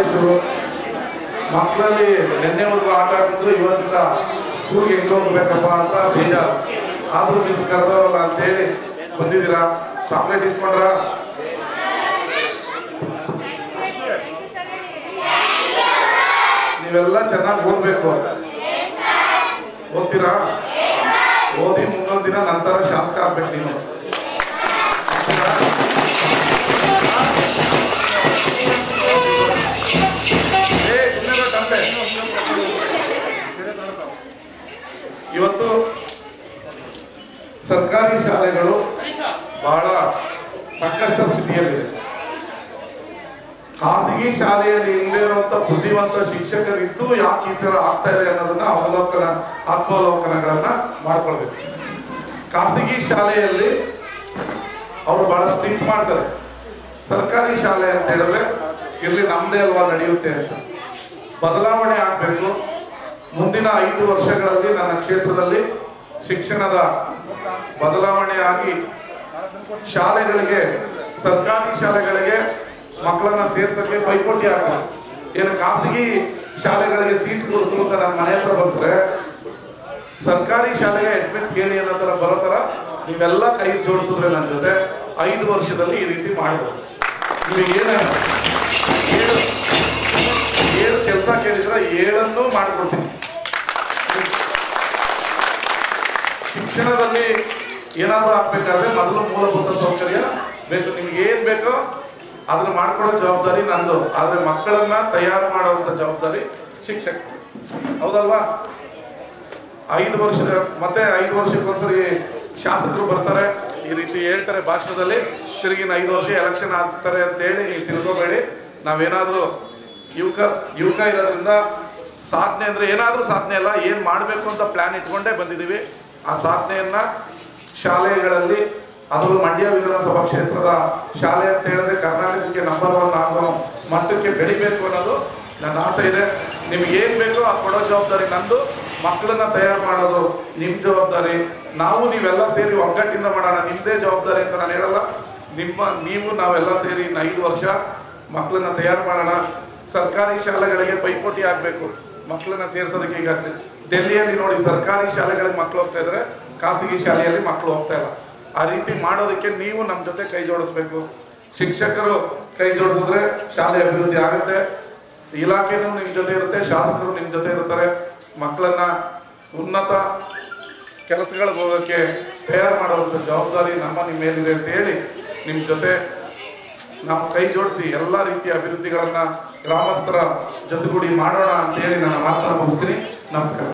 College ಮಕ್ಕಳಲ್ಲಿ ನಿನ್ನೆವರೆಗೂ ಆಟ ಆಡಿದ್ರು ಇವತ್ತಿಂದ ಸ್ಕೂಲ್ಗೆ ಹೆಂಗೆ ಹೋಗ್ಬೇಕಪ್ಪ ಅಂತ ಬೇಜಾರು ಆದ್ರೂ ಮಿಸ್ ಕರೆದವಲ್ಲ ಅಂತೇಳಿ ಬಂದಿದ್ದೀರಾ ಚಾಕ್ಲೇಟ್ ಇಸ್ಕೊಂಡ್ರ ನೀವೆಲ್ಲ ಚೆನ್ನಾಗಿ ಓದ್ಬೇಕು ಓದ್ತೀರಾ ಓದಿ ಮುಂದೊಂದು ದಿನ ನಂತರ ಶಾಸಕ ಆಗ್ಬೇಕು ನೀವು ಏ, ಸುಮ್ನೆ ಇರು ತಂದೆ. ಇವತ್ತು ಸರ್ಕಾರಿ ಶಾಲೆಗಳು ಬಹಳ ಸಂಕಷ್ಟ ಸ್ಥಿತಿಯಲ್ಲಿದೆ ಖಾಸಗಿ ಶಾಲೆಯಲ್ಲಿ ಹಿಂದೆ ಇರುವಂತ ಬುದ್ಧಿವಂತ ಶಿಕ್ಷಕರಿದ್ದು ಯಾಕೆ ಈ ತರ ಆಗ್ತಾ ಇದೆ ಅನ್ನೋದನ್ನ ಅವಲೋಕನ ಆತ್ಮಾವಲೋಕನಗಳನ್ನ ಮಾಡ್ಕೊಳ್ಬೇಕು ಖಾಸಗಿ ಶಾಲೆಯಲ್ಲಿ ಅವರು ಬಹಳ ಸ್ಟ್ರಿಕ್ಟ್ ಮಾಡ್ತಾರೆ ಸರ್ಕಾರಿ ಶಾಲೆ ಅಂತ ಹೇಳಿದ್ರೆ ಇಲ್ಲಿ ನಮ್ದೇ ಅಲ್ವಾ ನಡೆಯುತ್ತೆ ಅಂತ ಬದಲಾವಣೆ ಆಗಬೇಕು ಮುಂದಿನ ಐದು ವರ್ಷಗಳಲ್ಲಿ ನನ್ನ ಕ್ಷೇತ್ರದಲ್ಲಿ ಶಿಕ್ಷಣದ ಬದಲಾವಣೆ ಆಗಿ ಶಾಲೆಗಳಿಗೆ ಸರ್ಕಾರಿ ಶಾಲೆಗಳಿಗೆ ಮಕ್ಕಳನ್ನ ಸೇರ್ಸಕ್ಕೆ ಪೈಪೋಟಿ ಆಗಲ್ಲ ಏನು ಖಾಸಗಿ ಶಾಲೆಗಳಿಗೆ ಸೀಟ್ ಕೊಡಿಸಲು ಅಂತ ನನ್ನ ಮನೆ ಹತ್ರ ಬಂದ್ರೆ ಸರ್ಕಾರಿ ಶಾಲೆಗೆ ಅಡ್ಮಿಸ್ ಕೇಳಿ ಅನ್ನೋ ಥರ ಬರೋ ಥರ ನೀವೆಲ್ಲ ಕೈ ಜೋಡಿಸಿದ್ರೆ ನನ್ನ ಜೊತೆ ಐದು ವರ್ಷದಲ್ಲಿ ಈ ರೀತಿ ಮಾಡ್ಬೋದು ನಿಮಗೆ ಏನ ಏಳು ಏಳು ಕೆಲಸ ಕೇಳಿದ್ರೆ ಏಳನ್ನೂ ಮಾಡ್ಕೊಡ್ತೀನಿ ಶಿಕ್ಷಣದಲ್ಲಿ ಏನಾದರೂ ಆಗ್ಬೇಕಾದ್ರೆ ಮೊದಲು ಮೂಲಭೂತ ಸೌಕರ್ಯ ಬೇಕು ನಿಮ್ಗೆ ಏನ್ ಬೇಕೋ ಅದನ್ನ ಮಾಡ್ಕೊಡೋ ಜವಾಬ್ದಾರಿ ನಂದು ಆದ್ರೆ ಮಕ್ಕಳನ್ನ ತಯಾರು ಮಾಡುವಂತ ಜವಾಬ್ದಾರಿ ಶಿಕ್ಷಕ ಹೌದಲ್ವಾ ಐದು ವರ್ಷದ ಮತ್ತೆ ಐದು ವರ್ಷಕ್ಕೊಂದ್ಸರಿ ಶಾಸಕರು ಬರ್ತಾರೆ ಈ ರೀತಿ ಹೇಳ್ತಾರೆ ಭಾಷಣದಲ್ಲಿ ತಿರುಗಿನ ಐದು ವರ್ಷ ಎಲೆಕ್ಷನ್ ಆಗ್ತಾರೆ ಅಂತ ಹೇಳಿ ನೀವು ತಿಳ್ಕೊಬೇಡಿ ನಾವೇನಾದ್ರೂ ಯುವಕ ಯುವಕ ಇರೋದ್ರಿಂದ ಸಾಧನೆ ಅಂದ್ರೆ ಏನಾದ್ರೂ ಸಾಧನೆ ಅಲ್ಲ ಏನ್ ಮಾಡಬೇಕು ಅಂತ ಪ್ಲಾನ್ ಇಟ್ಕೊಂಡೇ ಬಂದಿದ್ದೀವಿ ಆ ಸಾಧನೆಯನ್ನ ಶಾಲೆಗಳಲ್ಲಿ ಅದರಲ್ಲೂ ಮಂಡ್ಯ ವಿಧಾನಸಭಾ ಕ್ಷೇತ್ರದ ಶಾಲೆ ಅಂತ ಹೇಳಿದ್ರೆ ಕರ್ನಾಟಕಕ್ಕೆ ನಂಬರ್ ಒನ್ ಆಗೋ ಮಟ್ಟಕ್ಕೆ ಬೆಳಿಬೇಕು ಅನ್ನೋದು ನನ್ನ ಆಸೆ ಇದೆ ನಿಮ್ಗೆ ಏನ್ ಬೇಕೋ ಅದು ಕೊಡೋ ಜವಾಬ್ದಾರಿ ನಂದು ಮಕ್ಕಳನ್ನ ತಯಾರು ಮಾಡೋದು ನಿಮ್ ಜವಾಬ್ದಾರಿ ನಾವು ನೀವೆಲ್ಲ ಸೇರಿ ಒಗ್ಗಟ್ಟಿಂದ ಮಾಡೋಣ ನಿಮ್ದೇ ಜವಾಬ್ದಾರಿ ಅಂತ ನಾನು ಹೇಳಲ್ಲ ನಿಮ್ಮ ನೀವು ನಾವೆಲ್ಲ ಸೇರಿ ಇನ್ನು ಐದು ವರ್ಷ ಮಕ್ಕಳನ್ನ ತಯಾರು ಮಾಡೋಣ ಸರ್ಕಾರಿ ಶಾಲೆಗಳಿಗೆ ಪೈಪೋಟಿ ಆಗಬೇಕು ಮಕ್ಕಳನ್ನ ಸೇರ್ಸೋದಕ್ಕೆ ಈಗ ಡೆಲ್ಲಿಯಲ್ಲಿ ನೋಡಿ ಸರ್ಕಾರಿ ಶಾಲೆಗಳಿಗೆ ಮಕ್ಕಳು ಹೋಗ್ತಾ ಇದ್ದಾರೆ ಖಾಸಗಿ ಶಾಲೆಯಲ್ಲಿ ಮಕ್ಕಳು ಹೋಗ್ತಾ ಇಲ್ಲ ಆ ರೀತಿ ಮಾಡೋದಕ್ಕೆ ನೀವು ನಮ್ಮ ಜೊತೆ ಕೈ ಜೋಡಿಸ್ಬೇಕು ಶಿಕ್ಷಕರು ಕೈ ಜೋಡಿಸಿದ್ರೆ ಶಾಲೆ ಅಭಿವೃದ್ಧಿ ಆಗುತ್ತೆ ಇಲಾಖೆನೂ ನಿಮ್ಮ ಜೊತೆ ಇರುತ್ತೆ ಶಾಸಕರು ನಿಮ್ಮ ಜೊತೆ ಇರ್ತಾರೆ ಮಕ್ಕಳನ್ನ ಉನ್ನತ ಕೆಲಸಗಳಿಗೆ ಹೋಗೋಕ್ಕೆ ತಯಾರು ಮಾಡುವಂಥ ಜವಾಬ್ದಾರಿ ನಮ್ಮ ನಿಮ್ಮ ಮೇಲಿದೆ ಅಂತ ಹೇಳಿ ನಿಮ್ಮ ಜೊತೆ ನಾವು ಕೈ ಜೋಡಿಸಿ ಎಲ್ಲ ರೀತಿಯ ಅಭಿವೃದ್ಧಿಗಳನ್ನ ಗ್ರಾಮಸ್ಥರ ಜೊತೆಗೂಡಿ ಮಾಡೋಣ ಅಂತ ಹೇಳಿ ನನ್ನ ಮಾತನ್ನ ಮುಗಿಸ್ತೀನಿ ನಮಸ್ಕಾರ